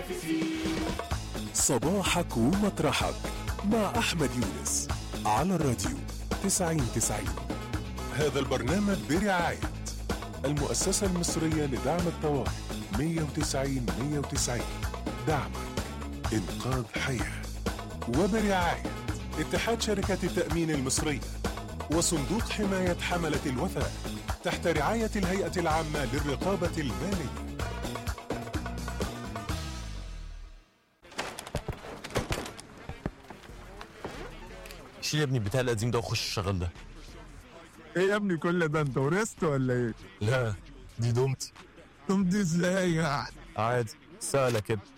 المتنافسين صباحك ومطرحك مع أحمد يونس على الراديو 90 90 هذا البرنامج برعاية المؤسسة المصرية لدعم الطوارئ 190 190 دعمك إنقاذ حياة وبرعاية اتحاد شركات التأمين المصرية وصندوق حماية حملة الوثائق تحت رعاية الهيئة العامة للرقابة المالية شيل يا ابني البتاع القديم ده وخش الشغل ده ايه يا ابني كل ده انت ورثت ولا ايه؟ لا دي دومتي تمضي ازاي يعني؟ عادي سهلة كده